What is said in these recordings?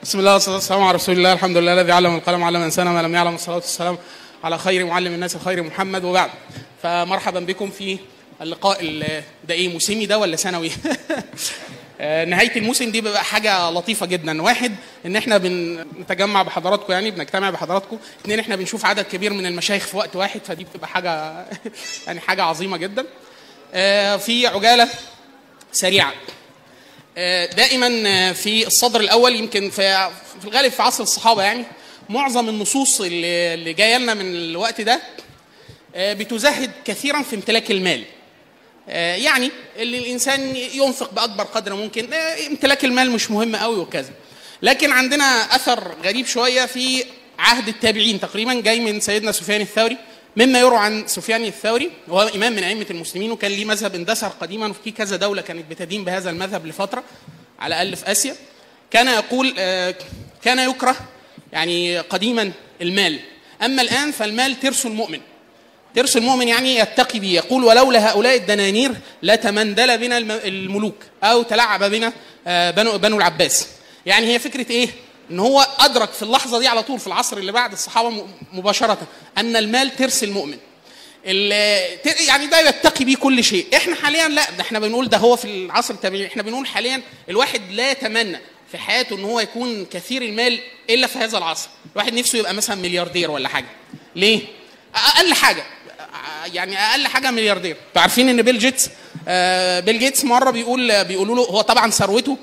بسم الله والصلاه والسلام على رسول الله الحمد لله الذي علم القلم علم الانسان ما لم يعلم الصلاه والسلام على خير معلم الناس خير محمد وبعد فمرحبا بكم في اللقاء ال- ده ايه موسمي ده ولا سنوي؟ آه، نهايه الموسم دي بيبقى حاجه لطيفه جدا واحد ان احنا بنتجمع بحضراتكم يعني بنجتمع بحضراتكم اثنين احنا بنشوف عدد كبير من المشايخ في وقت واحد فدي بتبقى حاجه يعني حاجه عظيمه جدا آه، في عجاله سريعه آه، دائما آه، في الصدر الاول يمكن في في الغالب في عصر الصحابه يعني معظم النصوص اللي اللي جايه لنا من الوقت ده آه، بتزهد كثيرا في امتلاك المال آه، يعني اللي الانسان ينفق باكبر قدر ممكن آه، امتلاك المال مش مهم قوي وكذا لكن عندنا اثر غريب شويه في عهد التابعين تقريبا جاي من سيدنا سفيان الثوري مما يروى عن سفيان الثوري وهو امام من ائمه المسلمين وكان ليه مذهب اندثر قديما وفي كذا دوله كانت بتدين بهذا المذهب لفتره على الاقل في اسيا كان يقول آه، كان يكره يعني قديما المال اما الان فالمال ترس المؤمن ترس المؤمن يعني يتقي به يقول ولولا هؤلاء الدنانير لتمندل بنا الم- الملوك او تلعب بنا آه، بنو بنو العباس يعني هي فكره ايه ان هو ادرك في اللحظه دي على طول في العصر اللي بعد الصحابه م- مباشره ان المال ترس المؤمن ال- ت- يعني ده يتقي بيه كل شيء احنا حاليا لا ده احنا بنقول ده هو في العصر التابعي احنا بنقول حاليا الواحد لا يتمنى في حياته ان هو يكون كثير المال الا في هذا العصر الواحد نفسه يبقى مثلا ملياردير ولا حاجه ليه اقل حاجه يعني اقل حاجه ملياردير انتوا عارفين ان بيل جيتس آه، بيل جيتس مره بيقول بيقولوا له هو طبعا ثروته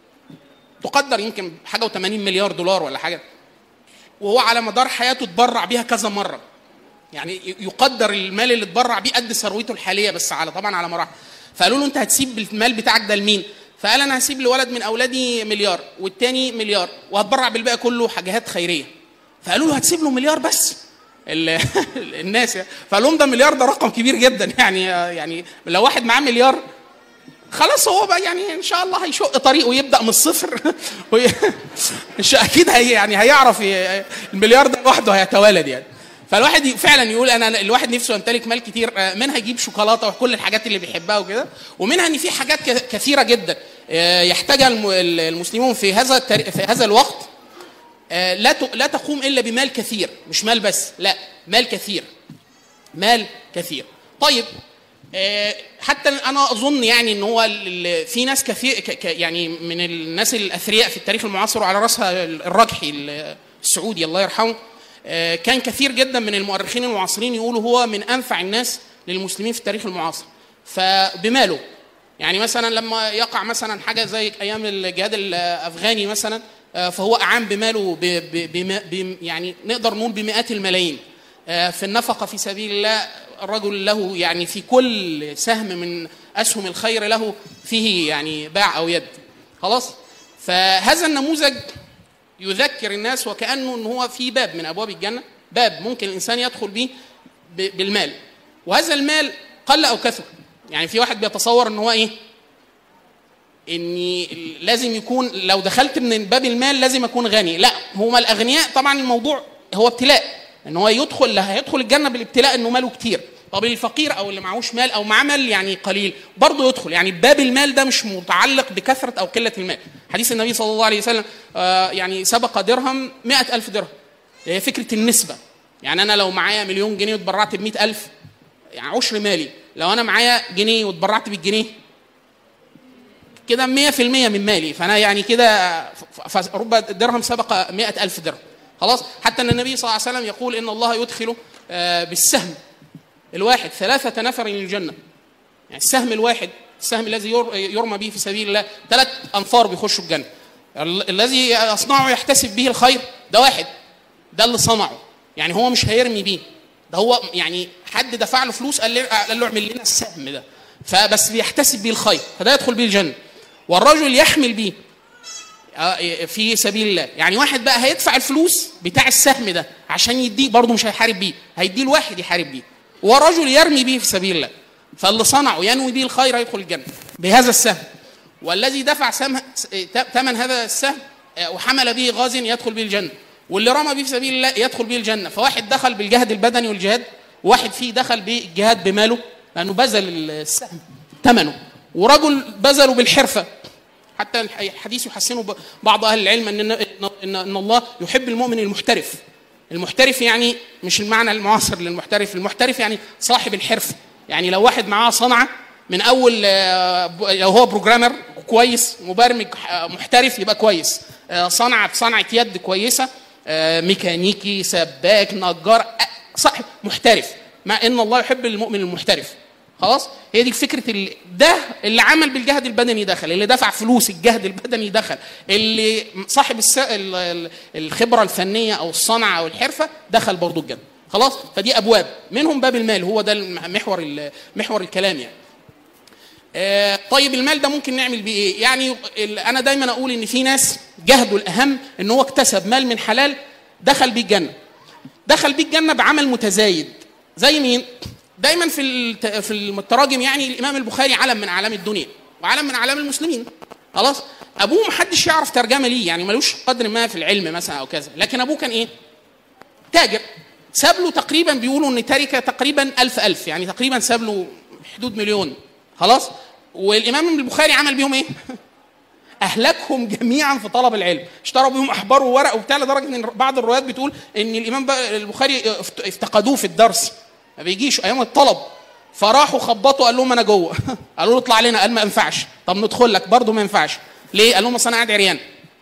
تقدر يمكن حاجه و80 مليار دولار ولا حاجه وهو على مدار حياته اتبرع بيها كذا مره يعني يقدر المال اللي اتبرع بيه قد ثروته الحاليه بس على طبعا على مراحل فقالوا له انت هتسيب المال بتاعك ده لمين؟ فقال انا هسيب لولد من اولادي مليار والتاني مليار وهتبرع بالباقي كله حاجات خيريه فقالوا له هتسيب له مليار بس ال- الناس يعني. فقال لهم ده مليار ده رقم كبير جدا يعني يعني لو واحد معاه مليار خلاص هو بقى يعني ان شاء الله هيشق طريقه ويبدا من الصفر وي... مش اكيد هي يعني هيعرف ي... المليار ده لوحده هيتوالد يعني فالواحد ي- فعلا يقول انا الواحد نفسه يمتلك مال كتير آه، منها يجيب شوكولاته وكل الحاجات اللي بيحبها وكده ومنها ان في حاجات ك- كثيره جدا آه، يحتاجها الم- المسلمون في هذا التاري- في هذا الوقت آه، لا ت- لا تقوم الا بمال كثير مش مال بس لا مال كثير مال كثير طيب آه، حتى انا اظن يعني ان هو ال- ال- في ناس كثير ك- ك- يعني من الناس الاثرياء في التاريخ المعاصر وعلى راسها الراجحي ال- السعودي الله يرحمه آه، كان كثير جدا من المؤرخين المعاصرين يقولوا هو من انفع الناس للمسلمين في التاريخ المعاصر فبماله يعني مثلا لما يقع مثلا حاجه زي ايام الجهاد الافغاني مثلا آه، فهو اعان بماله ب ب بما- بم يعني نقدر نقول بمئات الملايين آه، في النفقه في سبيل الله الرجل له يعني في كل سهم من اسهم الخير له فيه يعني باع او يد خلاص فهذا النموذج يذكر الناس وكانه ان هو في باب من ابواب الجنه باب ممكن الانسان يدخل به ب- بالمال وهذا المال قل او كثر يعني في واحد بيتصور ان هو ايه اني لازم يكون لو دخلت من باب المال لازم اكون غني لا هما الاغنياء طبعا الموضوع هو ابتلاء ان هو يدخل اللي هيدخل الجنه بالابتلاء انه ماله كتير طب الفقير او اللي معهوش مال او معاه مال يعني قليل برضه يدخل يعني باب المال ده مش متعلق بكثره او قله المال حديث النبي صلى الله عليه وسلم آه يعني سبق درهم مئة ألف درهم هي فكره النسبه يعني انا لو معايا مليون جنيه واتبرعت ب ألف يعني عشر مالي لو انا معايا جنيه واتبرعت بالجنيه كده 100% من مالي فانا يعني كده ف- ف- رب درهم سبق مئة ألف درهم خلاص حتى ان النبي صلى الله عليه وسلم يقول ان الله يدخل آه، بالسهم الواحد ثلاثة نفر للجنة يعني السهم الواحد السهم الذي ير- يرمى به في سبيل الله ثلاث أنفار بيخشوا الجنة ال- الذي يصنعه يحتسب به الخير ده واحد ده اللي صنعه يعني هو مش هيرمي بيه ده هو يعني حد دفع له فلوس قال له قال له اعمل لنا السهم ده فبس بيحتسب بيه الخير فده يدخل بيه الجنه والرجل يحمل بيه آه، في سبيل الله يعني واحد بقى هيدفع الفلوس بتاع السهم ده عشان يديه برضه مش هيحارب بيه هيديه لواحد يحارب بيه ورجل يرمي بيه في سبيل الله فاللي صنعه ينوي بيه الخير هيدخل الجنه بهذا السهم والذي دفع سهم ثمن هذا السهم آه، وحمل به غاز يدخل به الجنه واللي رمى به في سبيل الله يدخل به الجنه فواحد دخل بالجهد البدني والجهاد وواحد فيه دخل بالجهاد بماله لانه بذل السهم ثمنه ورجل بذله بالحرفه حتى الحديث يحسنه ب- بعض اهل العلم ان إن ان ان الله يحب المؤمن المحترف المحترف يعني مش المعنى المعاصر للمحترف المحترف يعني صاحب الحرفه يعني لو واحد معاه صنعه من اول آه، ب- لو هو بروجرامر كويس مبرمج آه، محترف يبقى كويس آه، صنعه صنعه يد كويسه آه، ميكانيكي سباك نجار آه، صاحب محترف مع ان الله يحب المؤمن المحترف خلاص هي دي فكره ال... ده اللي عمل بالجهد البدني دخل اللي دفع فلوس الجهد البدني دخل اللي صاحب الس... ال... ال- الخبره الفنيه او الصنعه او الحرفه دخل برضو الجنه خلاص فدي ابواب منهم باب المال هو ده الم- محور ال... محور الكلام يعني آه، طيب المال ده ممكن نعمل بيه ايه؟ يعني ال- انا دايما اقول ان في ناس جهده الاهم ان هو اكتسب مال من حلال دخل بيه الجنه. دخل بيه الجنه بعمل متزايد زي مين؟ دايما في الت- في التراجم يعني الامام البخاري علم من اعلام الدنيا وعلم من اعلام المسلمين. خلاص؟ ابوه محدش يعرف ترجمه ليه يعني ملوش قدر ما في العلم مثلا او كذا، لكن ابوه كان ايه؟ تاجر ساب له تقريبا بيقولوا ان تركه تقريبا ألف ألف يعني تقريبا ساب له حدود مليون خلاص والامام البخاري عمل بيهم ايه اهلكهم جميعا في طلب العلم اشتروا بيهم احبار وورق وبتاع لدرجه ان بعض الروايات بتقول ان الامام بقى البخاري افت- افتقدوه في الدرس ما بيجيش ايام الطلب فراحوا خبطوا قال لهم انا جوه قالوا له اطلع لنا قال ما ينفعش طب ندخل لك برضه ما ينفعش ليه قال لهم اصل انا قاعد عريان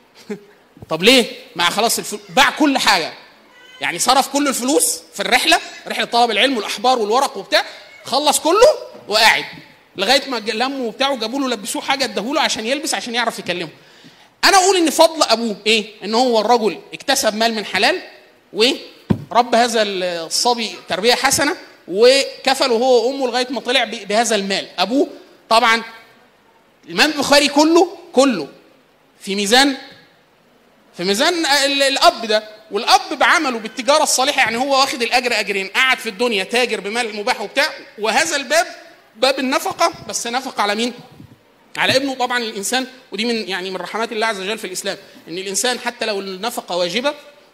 طب ليه مع خلاص الفل... باع كل حاجه يعني صرف كل الفلوس في الرحله رحله طلب العلم والاحبار والورق وبتاع خلص كله وقاعد لغايه ما ج- لموا وبتاع وجابوا له لبسوه حاجه اداهوله عشان يلبس عشان يعرف يكلمه انا اقول ان فضل ابوه ايه ان هو الرجل اكتسب مال من حلال ورب هذا الصبي تربيه حسنه وكفله هو وامه لغايه ما طلع ب- بهذا المال ابوه طبعا الامام البخاري كله كله في ميزان في ميزان ال- الاب ده والاب بعمله بالتجاره الصالحه يعني هو واخد الاجر اجرين قعد في الدنيا تاجر بمال مباح وبتاع وهذا الباب باب النفقه بس نفقه على مين؟ على ابنه طبعا الانسان ودي من يعني من رحمات الله عز وجل في الاسلام ان الانسان حتى لو النفقه واجبه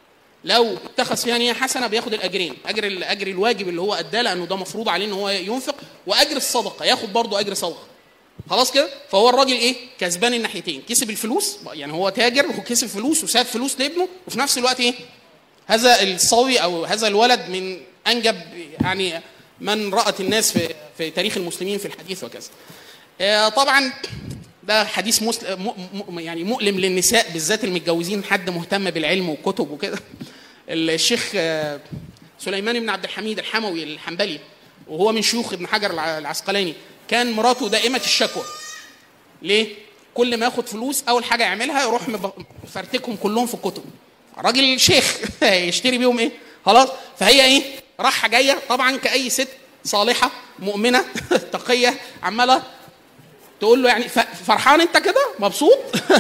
لو اتخذ فيها نيه حسنه بياخد الاجرين اجر الاجر الواجب اللي هو اداه لانه ده مفروض عليه ان هو ينفق واجر الصدقه ياخد برضه اجر صدقه خلاص كده فهو الراجل ايه كسبان الناحيتين كسب الفلوس يعني هو تاجر وكسب فلوس وساب فلوس لابنه وفي نفس الوقت ايه هذا الصاوي او هذا الولد من انجب يعني من رأت الناس في في تاريخ المسلمين في الحديث وكذا آه، طبعا ده حديث مسل... م... م... يعني مؤلم للنساء بالذات المتجوزين حد مهتم بالعلم وكتب وكده الشيخ آه، سليمان بن عبد الحميد الحموي الحنبلي وهو من شيوخ ابن حجر الع- العسقلاني كان مراته دائمة الشكوى ليه؟ كل ما ياخد فلوس أول حاجة يعملها يروح مب- مفرتكهم كلهم في الكتب راجل شيخ يشتري بيهم ايه؟ خلاص فهي ايه؟ راحة جاية طبعا كأي ست صالحة مؤمنة تقية عمالة تقول له يعني ف- فرحان انت كده مبسوط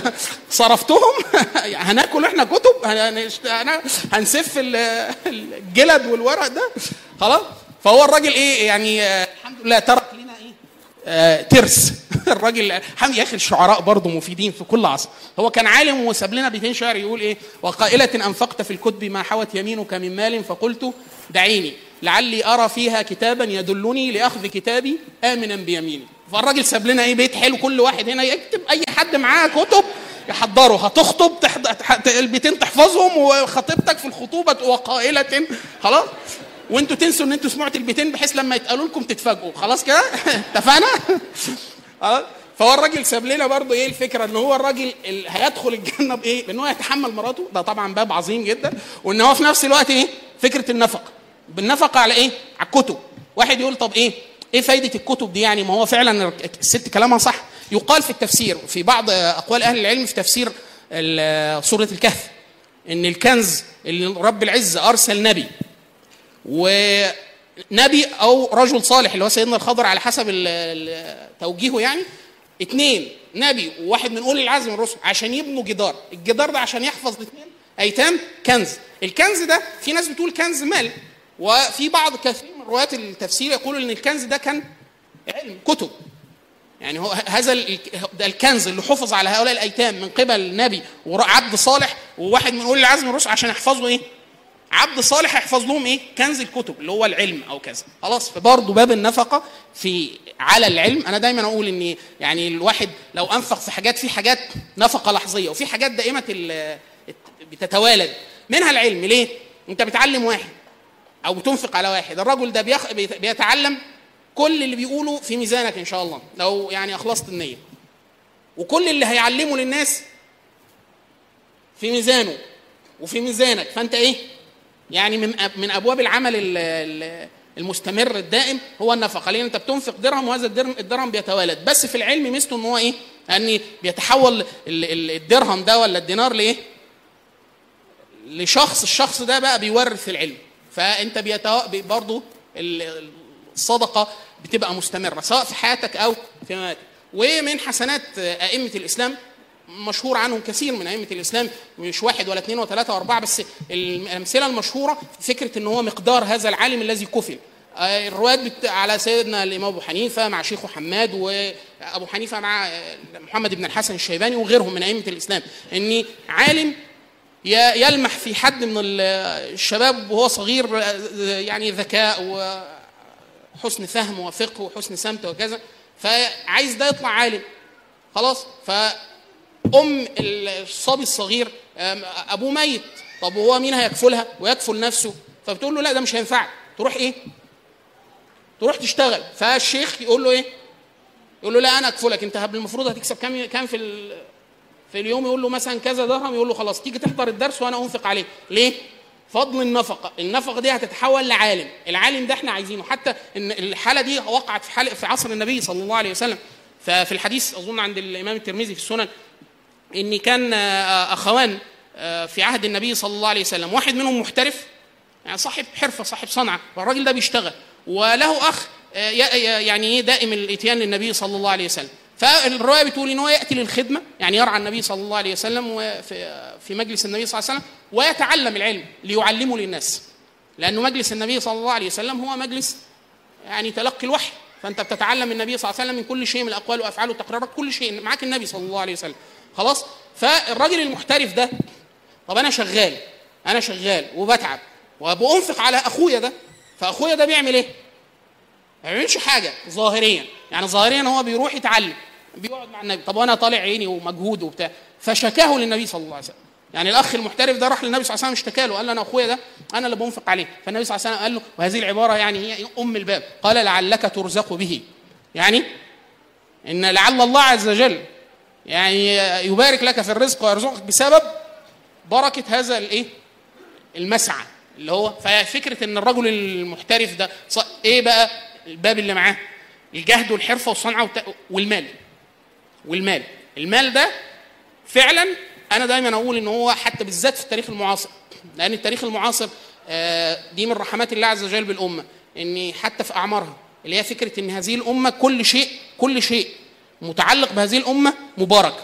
صرفتهم هناكل احنا كتب هنشت- هن- هنسف ال- الجلد والورق ده خلاص فهو الراجل ايه يعني آه، الحمد لله ترك لنا ايه آه، ترس الراجل الحمد يا اخي الشعراء برضه مفيدين في كل عصر هو كان عالم وساب لنا بيتين شعر يقول ايه وقائلة انفقت في الكتب ما حوت يمينك من مال فقلت دعيني لعلي ارى فيها كتابا يدلني لاخذ كتابي امنا بيميني فالراجل ساب لنا ايه بيت حلو كل واحد هنا يكتب اي حد معاه كتب يحضروا هتخطب تحض... تح- البيتين تحفظهم وخطيبتك في الخطوبه وقائلة خلاص وانتوا تنسوا ان انتوا سمعتوا البيتين بحيث لما يتقالوا لكم تتفاجئوا خلاص كده اتفقنا خلاص فهو الراجل ساب لنا برضه ايه الفكره ان هو الراجل ال- هيدخل الجنه بايه؟ بان هو يتحمل مراته ده طبعا باب عظيم جدا وان هو في نفس الوقت ايه؟ فكره النفقه بالنفقه على ايه؟ على الكتب واحد يقول طب ايه؟ ايه فايده الكتب دي يعني ما هو فعلا الست كلامها صح يقال في التفسير في بعض اقوال اهل العلم في تفسير ال- سوره الكهف ان الكنز اللي رب العزه ارسل نبي ونبي او رجل صالح اللي هو سيدنا الخضر على حسب ال- ال- توجيهه يعني اثنين نبي وواحد من اولي العزم من الرسل عشان يبنوا جدار الجدار ده عشان يحفظ الاثنين ايتام كنز الكنز ده في ناس بتقول كنز مال وفي بعض كثير من روايات التفسير يقولوا ان الكنز ده كان علم كتب يعني هو هذا ال- ده الكنز اللي حفظ على هؤلاء الايتام من قبل نبي وعبد صالح وواحد من اولي العزم من الرسل عشان يحفظوا ايه؟ عبد صالح يحفظ لهم ايه؟ كنز الكتب اللي هو العلم او كذا، خلاص فبرضه باب النفقه في على العلم انا دايما اقول ان يعني الواحد لو انفق في حاجات في حاجات نفقه لحظيه وفي حاجات دائمه ال- بتتوالد منها العلم ليه انت بتعلم واحد او بتنفق على واحد الرجل ده بيخ... بيتعلم كل اللي بيقوله في ميزانك ان شاء الله لو يعني اخلصت النيه وكل اللي هيعلمه للناس في ميزانه وفي ميزانك فانت ايه يعني من من ابواب العمل المستمر الدائم هو النفقه لان انت بتنفق درهم وهذا الدرهم بيتوالد بس في العلم ميزته ان هو ايه ان بيتحول الدرهم ده ولا الدينار لايه لشخص الشخص ده بقى بيورث العلم فانت بيتو... برضه الصدقه بتبقى مستمره سواء في حياتك او في مماتك ومن حسنات ائمه الاسلام مشهور عنهم كثير من ائمه الاسلام مش واحد ولا اثنين وثلاثه واربعه بس الامثله المشهوره فكره ان هو مقدار هذا العالم الذي كفل الروايات على سيدنا الامام ابو حنيفه مع شيخه حماد وابو حنيفه مع محمد بن الحسن الشيباني وغيرهم من ائمه الاسلام ان عالم يلمح في حد من الشباب وهو صغير يعني ذكاء وحسن فهم وفقه وحسن سمت وكذا فعايز ده يطلع عالم خلاص فأم الصبي الصغير أبوه ميت طب وهو مين هيكفلها ويكفل نفسه فبتقول له لا ده مش هينفعك تروح ايه تروح تشتغل فالشيخ يقول له ايه يقول له لا انا اكفلك انت المفروض هتكسب كام كام في في اليوم يقول له مثلا كذا درهم يقول له خلاص تيجي تحضر الدرس وانا انفق عليك ليه فضل النفقه النفقه دي هتتحول لعالم العالم ده احنا عايزينه حتى ان الحاله دي وقعت في حال في عصر النبي صلى الله عليه وسلم ففي الحديث اظن عند الامام الترمذي في السنن ان كان اخوان في عهد النبي صلى الله عليه وسلم واحد منهم محترف يعني صاحب حرفه صاحب صنعه والراجل ده بيشتغل وله اخ يعني ايه دائم الاتيان للنبي صلى الله عليه وسلم فالروايه بتقول ان هو ياتي للخدمه يعني يرعى النبي صلى الله عليه وسلم وفي في مجلس النبي صلى الله عليه وسلم ويتعلم العلم ليعلمه للناس لانه مجلس النبي صلى الله عليه وسلم هو مجلس يعني تلقي الوحي فانت بتتعلم النبي صلى الله عليه وسلم من كل شيء من الاقوال وافعال وتقريرات كل شيء معاك النبي صلى الله عليه وسلم خلاص فالراجل المحترف ده طب انا شغال انا شغال وبتعب وبأنفق على اخويا ده فاخويا ده بيعمل ايه؟ ما بيعملش حاجه ظاهريا يعني ظاهريا هو بيروح يتعلم بيقعد مع النبي طب وانا طالع عيني ومجهود وبتاع فشكاه للنبي صلى الله عليه وسلم يعني الاخ المحترف ده راح للنبي صلى الله عليه وسلم اشتكى له قال له انا اخويا ده انا اللي بنفق عليه فالنبي صلى الله عليه وسلم قال له وهذه العباره يعني هي ام الباب قال لعلك ترزق به يعني ان لعل الله عز وجل يعني يبارك لك في الرزق ويرزقك بسبب بركه هذا الايه المسعى اللي هو ففكره ان الرجل المحترف ده ايه بقى الباب اللي معاه الجهد والحرفه والصنعه والمال والمال المال ده فعلا انا دايما اقول ان هو حتى بالذات في التاريخ المعاصر لان التاريخ المعاصر دي من رحمات الله عز وجل بالامه ان حتى في اعمارها اللي هي فكره ان هذه الامه كل شيء كل شيء متعلق بهذه الامه مبارك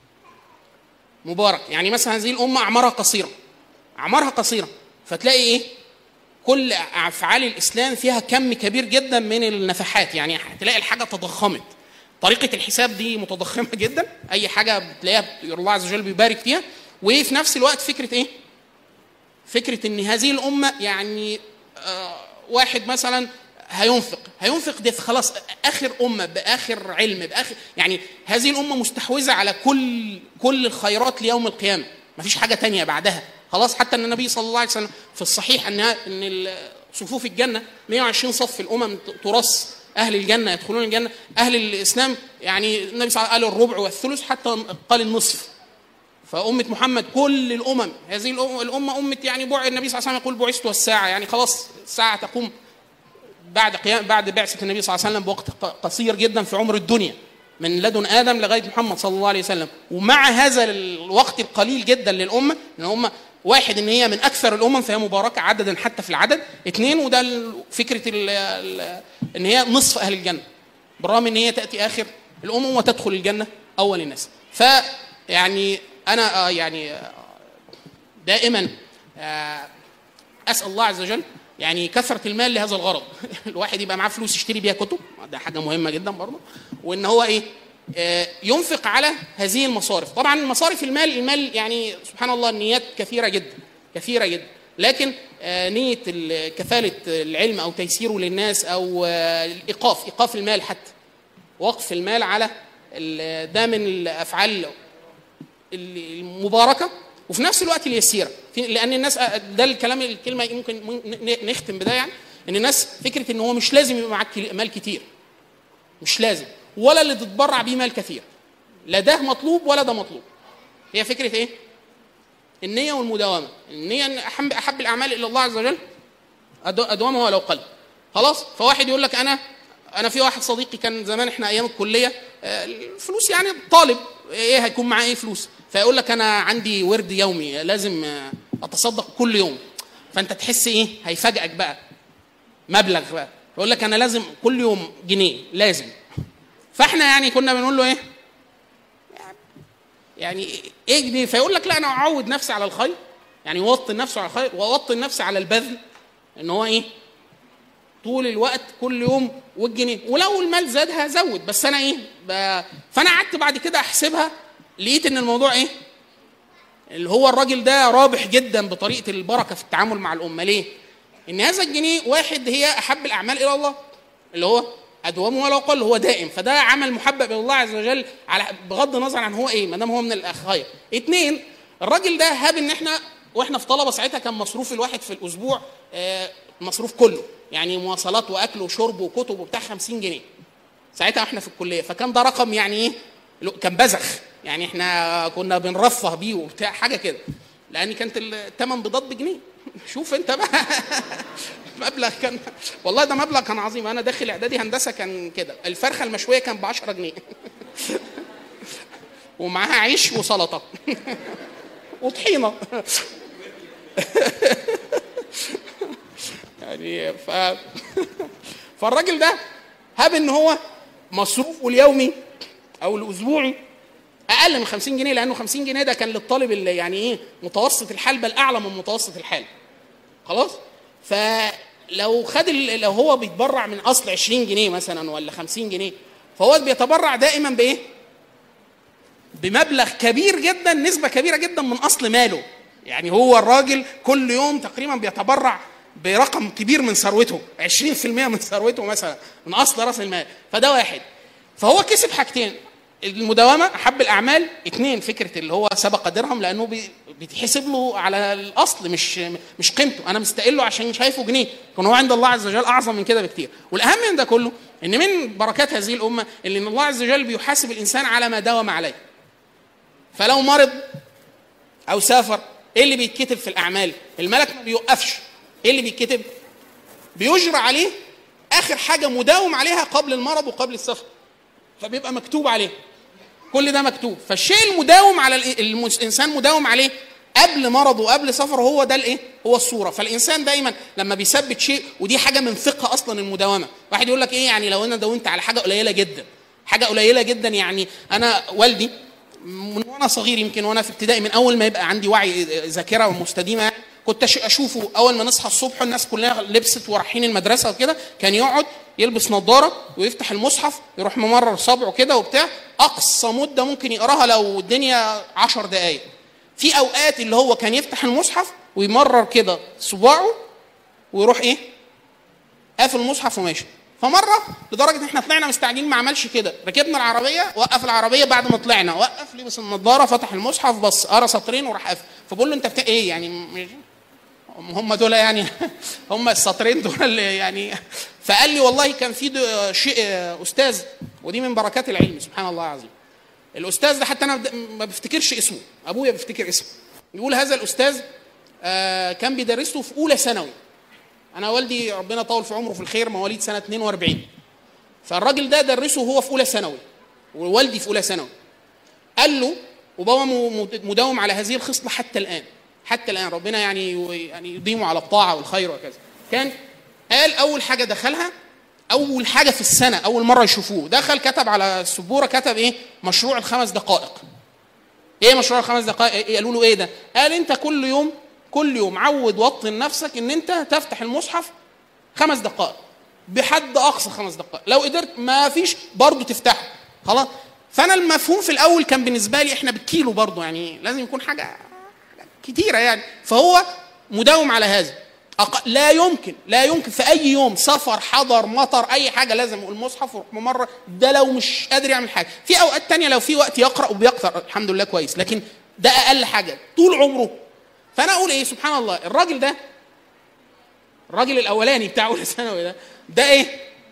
مبارك يعني مثلا هذه الامه اعمارها قصيره اعمارها قصيره فتلاقي ايه كل افعال الاسلام فيها كم كبير جدا من النفحات يعني هتلاقي الحاجه تضخمت طريقه الحساب دي متضخمه جدا اي حاجه بتلاقيها الله عز وجل بيبارك فيها وفي نفس الوقت فكره ايه فكره ان هذه الامه يعني آه واحد مثلا هينفق هينفق ده خلاص اخر امه باخر علم باخر يعني هذه الامه مستحوذه على كل كل الخيرات ليوم القيامه مفيش حاجه تانية بعدها خلاص حتى ان النبي صلى الله عليه وسلم في الصحيح ان ان صفوف الجنه 120 صف الامم ترص اهل الجنه يدخلون الجنه اهل الاسلام يعني النبي صلى الله عليه وسلم قال الربع والثلث حتى قال النصف فأمة محمد كل الأمم هذه الأمة أمة يعني بع النبي صلى الله عليه وسلم يقول بعثت والساعة يعني خلاص الساعة تقوم بعد قيام بعد بعثة النبي صلى الله عليه وسلم بوقت قصير جدا في عمر الدنيا من لدن آدم لغاية محمد صلى الله عليه وسلم ومع هذا الوقت القليل جدا للأمة إن هم واحد ان هي من اكثر الامم فهي مباركه عددا حتى في العدد اثنين وده فكره ال ال ان هي نصف اهل الجنه بالرغم ان هي تاتي اخر الامم وتدخل الجنه اول الناس ف يعني انا يعني دائما اسال الله عز وجل يعني كثره المال لهذا الغرض الواحد يبقى معاه فلوس يشتري بيها كتب ده حاجه مهمه جدا برضه وان هو ايه ينفق على هذه المصارف طبعا مصارف المال المال يعني سبحان الله النيات كثيرة جدا كثيرة جدا لكن نية كفالة العلم أو تيسيره للناس أو الإيقاف إيقاف المال حتى وقف المال على ده من الأفعال المباركة وفي نفس الوقت اليسيره لان الناس ده الكلام الكلمه ممكن نختم بده يعني ان الناس فكره ان هو مش لازم يبقى معاك مال كتير مش لازم ولا اللي تتبرع بيه مال كثير لا ده مطلوب ولا ده مطلوب هي فكره ايه النيه والمداومه النيه احب احب الاعمال الى الله عز وجل ادومها ولو قل خلاص فواحد يقول لك انا انا في واحد صديقي كان زمان احنا ايام الكليه الفلوس يعني طالب ايه هيكون معاه ايه فلوس فيقول لك انا عندي ورد يومي لازم اتصدق كل يوم فانت تحس ايه هيفاجئك بقى مبلغ بقى يقول لك انا لازم كل يوم جنيه لازم فاحنا يعني كنا بنقول له ايه يعني ايه جنيه فيقول لك لا انا اعود نفسي على الخير يعني يوطن نفسه على الخير واوطن نفسي على البذل ان هو ايه طول الوقت كل يوم والجنيه ولو المال زاد هزود بس انا ايه ب... فانا قعدت بعد كده احسبها لقيت ان الموضوع ايه اللي هو الراجل ده رابح جدا بطريقه البركه في التعامل مع الامه ليه ان هذا الجنيه واحد هي احب الاعمال الى الله اللي هو ادومه ولو قل هو دائم فده عمل محبب الى الله عز وجل على بغض النظر عن هو ايه ما دام هو من الخير اثنين الراجل ده هاب ان احنا واحنا في طلبه ساعتها كان مصروف الواحد في الاسبوع آه مصروف كله يعني مواصلات واكل وشرب وكتب وبتاع 50 جنيه ساعتها احنا في الكليه فكان ده رقم يعني ايه كان بزخ يعني احنا كنا بنرفه بيه وبتاع حاجه كده لان كانت الثمن بيضات بجنيه شوف انت بقى مبلغ كان والله ده مبلغ كان عظيم انا داخل اعدادي هندسه كان كده الفرخه المشويه كان ب 10 جنيه ومعاها عيش وسلطه وطحينه يعني ف فالراجل ده هاب ان هو مصروفه اليومي او الاسبوعي اقل من 50 جنيه لانه 50 جنيه ده كان للطالب اللي يعني ايه متوسط الحال بل اعلى من متوسط الحال خلاص فلو خد لو هو بيتبرع من اصل 20 جنيه مثلا ولا 50 جنيه فهو بيتبرع دائما بايه بمبلغ كبير جدا نسبه كبيره جدا من اصل ماله يعني هو الراجل كل يوم تقريبا بيتبرع برقم كبير من ثروته 20% من ثروته مثلا من اصل راس المال فده واحد فهو كسب حاجتين المداومه احب الاعمال اثنين فكره اللي هو سبق درهم لانه بيتحسب له على الاصل مش مش قيمته انا مستقله عشان شايفه جنيه كان هو عند الله عز وجل اعظم من كده بكتير والاهم من ده كله ان من بركات هذه الامه اللي ان الله عز وجل بيحاسب الانسان على ما داوم عليه فلو مرض او سافر ايه اللي بيتكتب في الاعمال الملك ما بيوقفش ايه اللي بيتكتب بيجرى عليه اخر حاجه مداوم عليها قبل المرض وقبل السفر فبيبقى مكتوب عليه كل ده مكتوب فالشيء المداوم على الانسان مداوم عليه قبل مرضه وقبل سفره هو ده الايه هو الصوره فالانسان دايما لما بيثبت شيء ودي حاجه من فقه اصلا المداومه واحد يقول لك ايه يعني لو انا داومت على حاجه قليله جدا حاجه قليله جدا يعني انا والدي من وانا صغير يمكن وانا في ابتدائي من اول ما يبقى عندي وعي ذاكره مستديمه كنت اشوفه اول ما نصحى الصبح الناس كلها لبست ورايحين المدرسه وكده كان يقعد يلبس نظاره ويفتح المصحف يروح ممرر صبعه كده وبتاع اقصى مده ممكن يقراها لو الدنيا عشر دقائق في اوقات اللي هو كان يفتح المصحف ويمرر كده صباعه ويروح ايه قافل المصحف وماشي فمره لدرجه ان احنا طلعنا مستعجلين ما عملش كده ركبنا العربيه وقف العربيه بعد ما طلعنا وقف لبس النضاره فتح المصحف بص قرا سطرين وراح قافل فبقول له انت بتا... ايه يعني مش هم دول يعني هم السطرين دول اللي يعني فقال لي والله كان في شيء استاذ ودي من بركات العلم سبحان الله العظيم الاستاذ ده حتى انا ما بفتكرش اسمه ابويا بيفتكر اسمه يقول هذا الاستاذ كان بيدرسه في اولى ثانوي انا والدي ربنا طول في عمره في الخير مواليد سنه 42 فالراجل ده درسه وهو في اولى ثانوي ووالدي في اولى ثانوي قال له وبابا مداوم على هذه الخصله حتى الان حتى الان ربنا يعني يعني يديمه على الطاعه والخير وكذا كان قال اول حاجه دخلها اول حاجه في السنه اول مره يشوفوه دخل كتب على السبوره كتب ايه مشروع الخمس دقائق ايه مشروع الخمس دقائق إيه قالوا له ايه ده قال انت كل يوم كل يوم عود وطن نفسك ان انت تفتح المصحف خمس دقائق بحد اقصى خمس دقائق لو قدرت ما فيش برضه تفتحه خلاص فانا المفهوم في الاول كان بالنسبه لي احنا بالكيلو برضه يعني لازم يكون حاجه كتيره يعني فهو مداوم على هذا أق... لا يمكن لا يمكن في اي يوم سفر حضر مطر اي حاجه لازم المصحف ويروح مره ده لو مش قادر يعمل حاجه في اوقات تانية لو في وقت يقرا وبيقرا الحمد لله كويس لكن ده اقل حاجه طول عمره فانا اقول ايه سبحان الله الراجل ده الراجل الاولاني بتاع اولى ثانوي ده ده ايه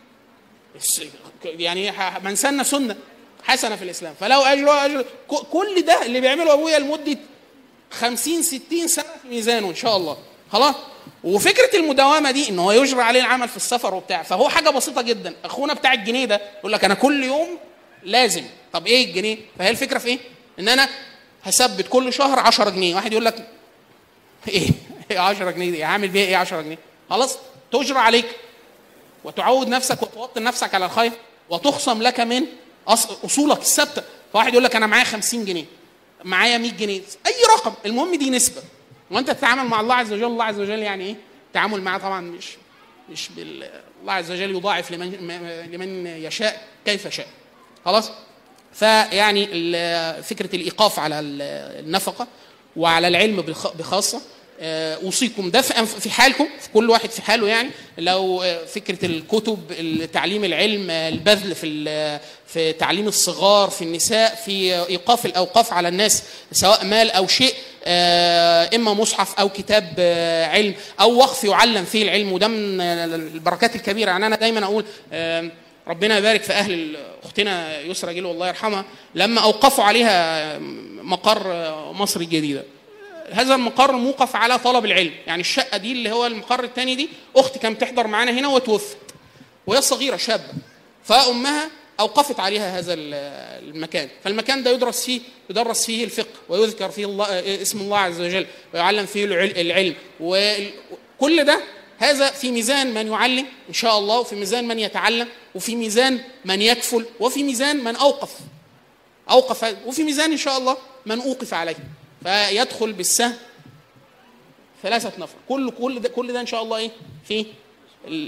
يعني من سن سنه حسنه في الاسلام فلو اجر اجر كل ده اللي بيعمله ابويا لمده 50 60 سنه في ميزانه ان شاء الله خلاص وفكره المداومه دي ان هو يجرى عليه العمل في السفر وبتاع فهو حاجه بسيطه جدا اخونا بتاع الجنيه ده يقول لك انا كل يوم لازم طب ايه الجنيه فهي الفكره في ايه ان انا هثبت كل شهر 10 جنيه واحد يقول لك ايه 10 جنيه دي هعمل بيها ايه 10 جنيه خلاص تجرى عليك وتعود نفسك وتوطن نفسك على الخير وتخصم لك من اصولك الثابته فواحد يقول لك انا معايا 50 جنيه معايا 100 جنيه اي رقم المهم دي نسبه وانت تتعامل مع الله عز وجل الله عز وجل يعني ايه التعامل معاه طبعا مش مش بال الله عز وجل يضاعف لمن لمن يشاء كيف شاء خلاص فيعني فكره الايقاف على النفقه وعلى العلم بخاصه آه، اوصيكم ده في حالكم في كل واحد في حاله يعني لو آه، فكره الكتب تعليم العلم البذل في في تعليم الصغار في النساء في ايقاف الاوقاف على الناس سواء مال او شيء آه، اما مصحف او كتاب علم او وقف يعلم فيه العلم وده من البركات الكبيره يعني انا دايما اقول ربنا يبارك في اهل اختنا يسرى جيل والله يرحمها لما اوقفوا عليها مقر مصر الجديده هذا المقر موقف على طلب العلم يعني الشقه دي اللي هو المقر الثاني دي اختي كانت تحضر معانا هنا وتوفت وهي صغيره شابه فامها اوقفت عليها هذا المكان فالمكان ده يدرس فيه يدرس فيه الفقه ويذكر فيه الله اسم الله عز وجل ويعلم فيه العلم وكل ده هذا في ميزان من يعلم ان شاء الله وفي ميزان من يتعلم وفي ميزان من يكفل وفي ميزان من اوقف اوقف وفي ميزان ان شاء الله من اوقف عليه فيدخل بالسهم ثلاثة نفر كل كل ده كل ده ان شاء الله ايه في ال...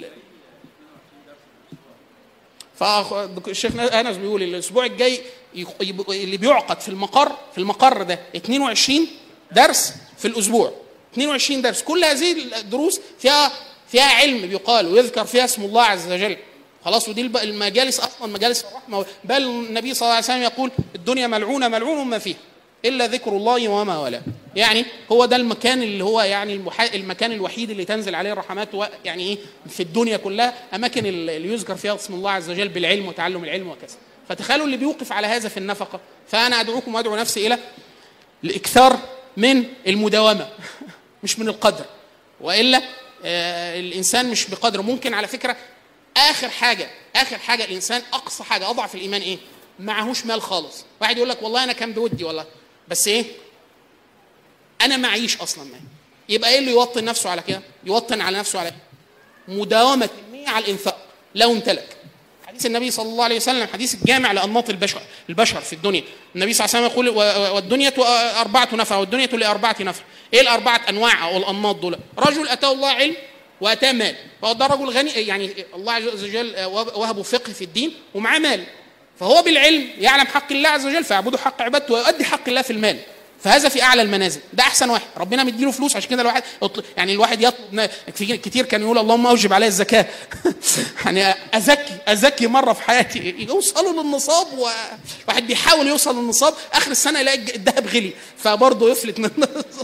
فالشيخ انس بيقول الاسبوع الجاي اللي بيعقد في المقر في المقر ده 22 درس في الاسبوع 22 درس كل هذه الدروس فيها فيها علم بيقال ويذكر فيها اسم الله عز وجل خلاص ودي المجالس اصلا مجالس الرحمه بل النبي صلى الله عليه وسلم يقول الدنيا ملعونه ملعون ما فيها الا ذكر الله وما والاه يعني هو ده المكان اللي هو يعني المحا... المكان الوحيد اللي تنزل عليه الرحمات و... يعني ايه في الدنيا كلها اماكن اللي يذكر فيها اسم الله عز وجل بالعلم وتعلم العلم وكذا فتخيلوا اللي بيوقف على هذا في النفقه فانا ادعوكم وادعو نفسي الى الاكثار من المداومه مش من القدر والا آه الانسان مش بقدر ممكن على فكره اخر حاجه اخر حاجه الانسان اقصى حاجه اضعف الايمان ايه معهوش مال خالص واحد يقول لك والله انا كان بودي والله بس ايه انا معيش اصلا مال يبقى ايه اللي يوطن نفسه على كده يوطن على نفسه على كده مداومه النيه على الانفاق لو امتلك حديث النبي صلى الله عليه وسلم حديث الجامع لانماط البشر البشر في الدنيا النبي صلى الله عليه وسلم يقول والدنيا اربعه نفر والدنيا لاربعه نفر ايه الاربعه انواع او الانماط دول رجل اتاه الله علم واتاه مال فهو ده رجل غني يعني الله عز وجل وهبه فقه في الدين ومعاه مال فهو بالعلم يعلم حق الله عز وجل فيعبده حق عبادته ويؤدي حق الله في المال فهذا في اعلى المنازل ده احسن واحد ربنا مديله فلوس عشان كده الواحد يعني الواحد يطلب كتير كان يقول اللهم اوجب علي الزكاه يعني ازكي ازكي مره في حياتي يوصلوا للنصاب وواحد بيحاول يوصل للنصاب اخر السنه يلاقي الذهب غلي فبرضه يفلت من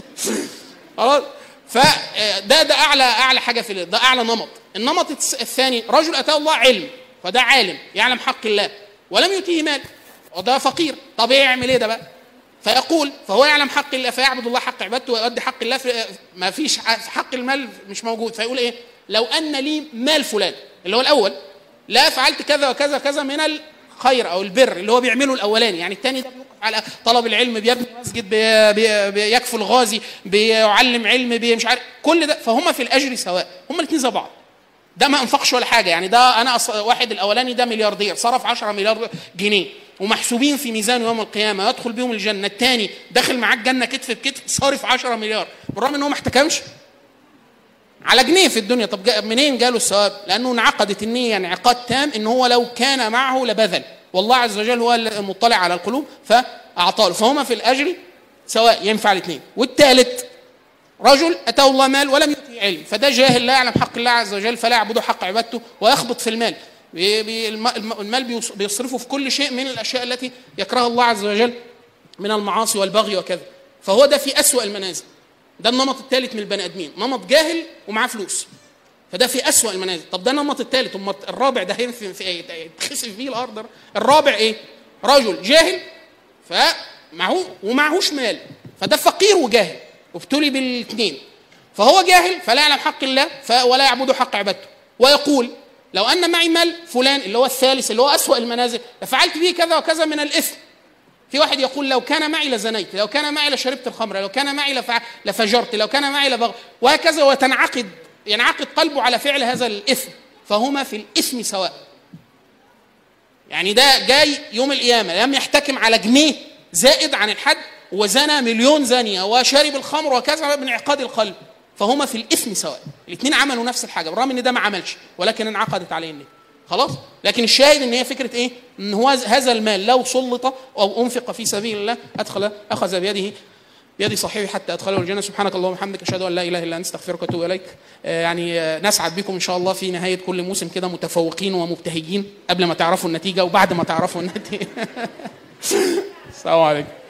خلاص فده ده اعلى اعلى حاجه في ده اعلى نمط النمط الثاني رجل اتاه الله علم فده عالم يعلم حق الله ولم يؤتيه مال وده فقير طب إيه يعمل ايه ده بقى فيقول فهو يعلم حق الله فيعبد الله حق عبادته ويؤدي حق الله في ما فيش حق المال مش موجود فيقول ايه لو ان لي مال فلان اللي هو الاول لا فعلت كذا وكذا وكذا من الخير او البر اللي هو بيعمله الاولاني يعني الثاني ده بيوقف على طلب العلم بيبني مسجد بي بي بيكفل غازي بيعلم علم بي مش عارف كل ده فهم في الاجر سواء هم الاثنين زي بعض ده ما انفقش ولا حاجه يعني ده انا واحد الاولاني ده ملياردير صرف 10 مليار جنيه ومحسوبين في ميزان يوم القيامه يدخل بيهم الجنه الثاني داخل معاه الجنه كتف بكتف صارف 10 مليار بالرغم ان هو ما احتكمش على جنيه في الدنيا طب منين جاله الثواب لانه انعقدت النيه انعقاد تام ان هو لو كان معه لبذل والله عز وجل هو المطلع على القلوب فاعطاه فهما في الاجر سواء ينفع الاثنين والثالث رجل اتاه الله مال ولم يؤتي علم فده جاهل لا يعلم حق الله عز وجل فلا يعبده حق عبادته ويخبط في المال المال بيصرفه في كل شيء من الاشياء التي يكرهها الله عز وجل من المعاصي والبغي وكذا فهو ده في اسوا المنازل ده النمط الثالث من البني ادمين نمط جاهل ومعاه فلوس فده في اسوا المنازل طب ده النمط الثالث ثم الرابع ده هينفي في ايه يتخسف فيه الارض الرابع ايه رجل جاهل فمعه ومعهوش مال فده فقير وجاهل وابتلي بالاثنين فهو جاهل فلا يعلم حق الله ولا يعبد حق عبادته ويقول لو ان معي مال فلان اللي هو الثالث اللي هو اسوا المنازل لفعلت به كذا وكذا من الاثم في واحد يقول لو كان معي لزنيت لو كان معي لشربت الخمر لو كان معي لفع... لفجرت لو كان معي لبغ وهكذا وتنعقد ينعقد قلبه على فعل هذا الاثم فهما في الاثم سواء يعني ده جاي يوم القيامه لم يحتكم على جنيه زائد عن الحد وزنى مليون زانيه وشرب الخمر وكذا من انعقاد القلب فهما في الاثم سواء الاثنين عملوا نفس الحاجه بالرغم ان ده ما عملش ولكن انعقدت عليه النيه خلاص لكن الشاهد ان هي فكره ايه ان هو هذا المال لو سلط او انفق في سبيل الله ادخل اخذ بيده بيد صاحبي حتى ادخله الجنه سبحانك اللهم وبحمدك اشهد ان لا اله الا انت استغفرك واتوب اليك آه يعني آه نسعد بكم ان شاء الله في نهايه كل موسم كده متفوقين ومبتهجين قبل ما تعرفوا النتيجه وبعد ما تعرفوا النتيجه السلام عليكم